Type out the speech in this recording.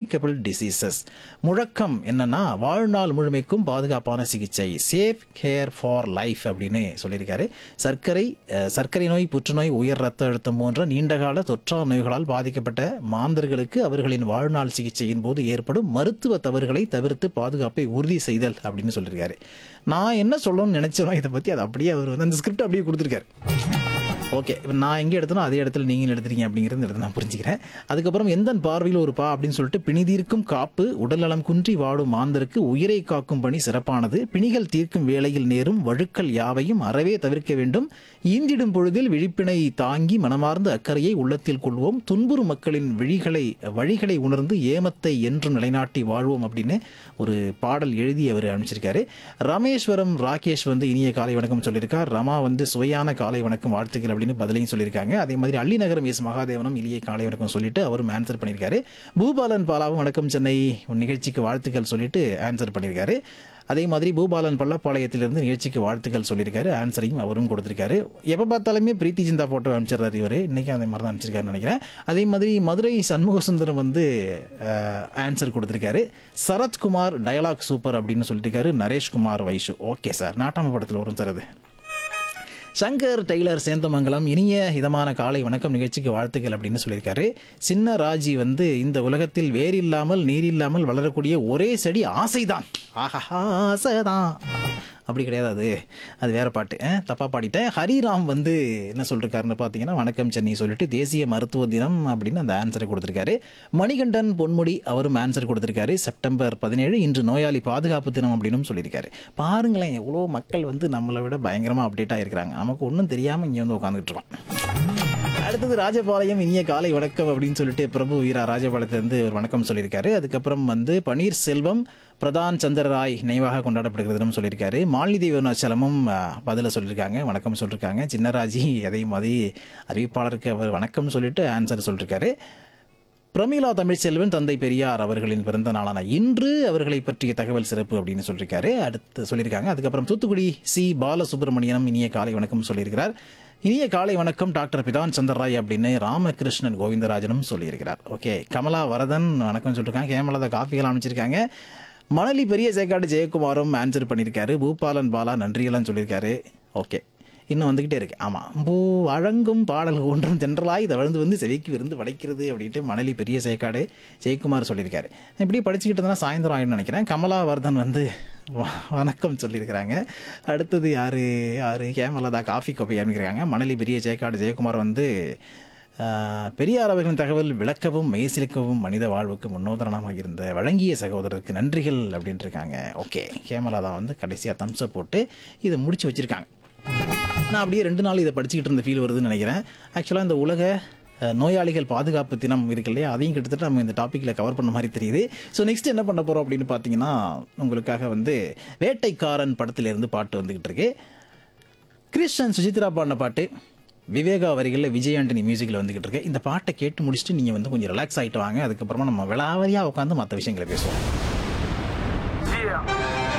Communicable diseases முழக்கம் என்னன்னா வாழ்நாள் முழுமைக்கும் பாதுகாப்பான சிகிச்சை சேஃப் கேர் ஃபார் லைஃப் அப்படின்னு சொல்லியிருக்காரு சர்க்கரை அஹ், சர்க்கரை நோய் புற்றுநோய் உயர் ரத்த அழுத்தம் போன்ற நீண்டகால தொற்றா நோய்களால் பாதிக்கப்பட்ட மாந்தர்களுக்கு அவர்களின் வாழ்நாள் சிகிச்சையின் போது ஏற்படும் மருத்துவ தவறுகளை தவிர்த்து பாதுகாப்பை உறுதி செய்தல் அப்படின்னு சொல்லியிருக்காரு நான் என்ன சொல்லணும்னு நினைச்சனோ இதை பற்றி அது அப்படியே அவர் வந்து அந்த ஸ்கிரிப்ட் அப்படியே கொடுத்துருக்காரு ஓகே இப்போ நான் எங்கே எடுத்தனோ அதே இடத்துல நீங்கள் எடுத்துறீங்க அப்படிங்கிறது இந்த இடத்துல நான் புரிஞ்சுக்கிறேன் அதுக்கப்புறம் எந்த பார்வையில் ஒரு பா அப்படின்னு சொல்லிட்டு பிணிதீர்க்கும் காப்பு உடல்நலம் குன்றி வாடும் மாந்தருக்கு உயிரை காக்கும் பணி சிறப்பானது பிணிகள் தீர்க்கும் வேளையில் நேரும் வழுக்கல் யாவையும் அறவே தவிர்க்க வேண்டும் ஈந்திடும் பொழுதில் விழிப்பினை தாங்கி மனமார்ந்த அக்கறையை உள்ளத்தில் கொள்வோம் துன்புறும் மக்களின் விழிகளை வழிகளை உணர்ந்து ஏமத்தை என்று நிலைநாட்டி வாழ்வோம் அப்படின்னு ஒரு பாடல் எழுதி அவர் அனுப்பிச்சிருக்காரு ராமேஸ்வரம் ராகேஷ் வந்து இனிய காலை வணக்கம் சொல்லியிருக்கார் ரமா வந்து சுவையான காலை வணக்கம் வாழ்த்துக்கள் அப்படின்னு பதிலையும் சொல்லியிருக்காங்க அதே மாதிரி அள்ளிநகரம் எஸ் மகாதேவனும் இனிய காலை வணக்கம் சொல்லிட்டு அவரும் ஆன்சர் பண்ணியிருக்காரு பூபாலன் பாலாவும் வணக்கம் சென்னை உன் நிகழ்ச்சிக்கு வாழ்த்துக்கள் சொல்லிட்டு ஆன்சர் பண்ணியிருக்காரு அதே மாதிரி பூபாலன் பள்ளப்பாளையத்திலிருந்து நிகழ்ச்சிக்கு வாழ்த்துக்கள் சொல்லியிருக்காரு ஆன்சரையும் அவரும் கொடுத்திருக்காரு எப்போ பார்த்தாலுமே பிரீத்தி சிந்தா போட்டோ அனுப்பிச்சிடுறாரு இவர் இன்னைக்கு அதே மாதிரி தான் அனுப்பிச்சிருக்காருன்னு நினைக்கிறேன் அதே மாதிரி மதுரை சண்முக சுந்தரம் வந்து ஆன்சர் கொடுத்திருக்காரு சரத்குமார் டயலாக் சூப்பர் அப்படின்னு சொல்லியிருக்காரு நரேஷ்குமார் வைஷு ஓகே சார் நாட்டாம படத்தில் வரும் சார் அது சங்கர் டெய்லர் சேந்தமங்கலம் இனிய இதமான காலை வணக்கம் நிகழ்ச்சிக்கு வாழ்த்துக்கள் அப்படின்னு சொல்லியிருக்காரு சின்ன ராஜி வந்து இந்த உலகத்தில் வேர் இல்லாமல் நீர் இல்லாமல் வளரக்கூடிய ஒரே செடி ஆசைதான் ஆஹா ஆசைதான் அப்படி கிடையாது அது அது வேற பாட்டு அஹ், தப்பா பாடிட்டேன் ஹரிராம் வந்து என்ன சொல்லிருக்காருன்னு பார்த்தீங்கன்னா வணக்கம் சென்னை சொல்லிட்டு தேசிய மருத்துவ தினம் அப்படின்னு அந்த ஆன்சரை கொடுத்திருக்காரு மணிகண்டன் பொன்முடி அவரும் ஆன்சர் கொடுத்திருக்காரு செப்டம்பர் பதினேழு இன்று நோயாளி பாதுகாப்பு தினம் அப்படின்னு சொல்லியிருக்காரு பாருங்களேன் எவ்வளோ மக்கள் வந்து நம்மளை விட பயங்கரமாக அப்டேட் ஆகிருக்கிறாங்க நமக்கு ஒன்றும் தெரியாமல் இங்கே வந்து உட்காந்துட்டு இருக்கோம் அடுத்தது ராஜபாளையம் இனிய காலை வணக்கம் அப்படின்னு சொல்லிட்டு பிரபு வீரா ராஜபாளையத்திலிருந்து ஒரு வணக்கம் சொல்லியிருக்காரு அதுக்கப்புறம் வந்து பன்னீர் செல்வம் பிரதான் சந்திரராய் நினைவாக கொண்டாடப்படுகிறதுன்னு சொல்லியிருக்காரு மாலினி அருணாச்சலமும் பதில சொல்லியிருக்காங்க வணக்கம் சொல்லியிருக்காங்க சின்னராஜி அதே மாதிரி அறிவிப்பாளருக்கு அவர் வணக்கம் சொல்லிட்டு ஆன்சர் சொல்லியிருக்காரு பிரமிளா தமிழ்ச்செல்வன் தந்தை பெரியார் அவர்களின் பிறந்த நாளான இன்று அவர்களை பற்றிய தகவல் சிறப்பு அப்படின்னு சொல்லியிருக்காரு அடுத்து சொல்லியிருக்காங்க அதுக்கப்புறம் தூத்துக்குடி சி பாலசுப்ரமணியனும் இனிய காலை வணக்கம் சொல்லியிருக்கிறார் இனிய காலை வணக்கம் டாக்டர் பிதான் சந்திரராய் அப்படின்னு ராமகிருஷ்ணன் கோவிந்தராஜனும் சொல்லியிருக்கிறார் ஓகே கமலா வரதன் வணக்கம் சொல்லியிருக்காங்க ஹேமலதா காஃபிகள் அமைச்சிருக்காங்க மணலி பெரிய சேக்காடு ஜெயக்குமாரும் ஆன்சர் பண்ணியிருக்காரு பூபாலன் பாலா நன்றியெல்லாம் சொல்லியிருக்காரு ஓகே இன்னும் வந்துக்கிட்டே இருக்கு ஆமாம் பூ வழங்கும் பாடல் ஒன்றும் தென்றலாய் தவழ்ந்து வந்து செவிக்கு விருந்து வளைக்கிறது அப்படின்ட்டு மணலி பெரிய சேக்காடு ஜெயக்குமார் சொல்லியிருக்காரு இப்படி படிச்சுக்கிட்டு இருந்தால் சாயந்தரம் ஆயிடும்னு நினைக்கிறேன் கமலாவர்தன் வந்து வ- வணக்கம் சொல்லியிருக்கிறாங்க அடுத்தது யாரு யாரு கேமலதா காஃபி கோப்பை அமைக்கிறாங்க மணலி பெரிய சேக்காடு ஜெயக்குமார் வந்து ஆஹ், பெரியார் அவர்களின் தகவல் விளக்கவும் மெய்சிலிக்கவும் மனித வாழ்வுக்கு முன்னோதரணமாக இருந்த வழங்கிய சகோதரருக்கு நன்றிகள் அப்படின்ட்டு இருக்காங்க ஓகே கேமலாதா வந்து கடைசியாக தம்ஸை போட்டு இதை முடிச்சு வச்சிருக்காங்க நான் அப்படியே ரெண்டு நாள் இதை படிச்சுக்கிட்டு இருந்த ஃபீல் வருதுன்னு நினைக்கிறேன் ஆக்சுவலாக இந்த உலக அஹ், நோயாளிகள் பாதுகாப்பு தினம் இருக்கு இல்லையா அதையும் கிட்டத்தட்ட நம்ம இந்த டாப்பிக்கில் கவர் பண்ண மாதிரி தெரியுது ஸோ நெக்ஸ்ட் என்ன பண்ண போகிறோம் அப்படின்னு பார்த்தீங்கன்னா உங்களுக்காக வந்து வேட்டைக்காரன் படத்திலிருந்து பாட்டு வந்துக்கிட்டு இருக்கு கிறிஸ்டன் சுசித்ரா பாடின பாட்டு விவேகா வரிகளில் விஜய் ஆண்டனி மியூசிக்கில் வந்துக்கிட்டு இருக்கு இந்த பாட்டை கேட்டு முடிச்சுட்டு நீங்கள் வந்து கொஞ்சம் ரிலாக்ஸ் ஆகிட்டு வாங்க அதுக்கப்புறமா நம்ம விளாவரியாக உட்காந்து மற்ற விஷயங்களை பேசுவோம் Yeah.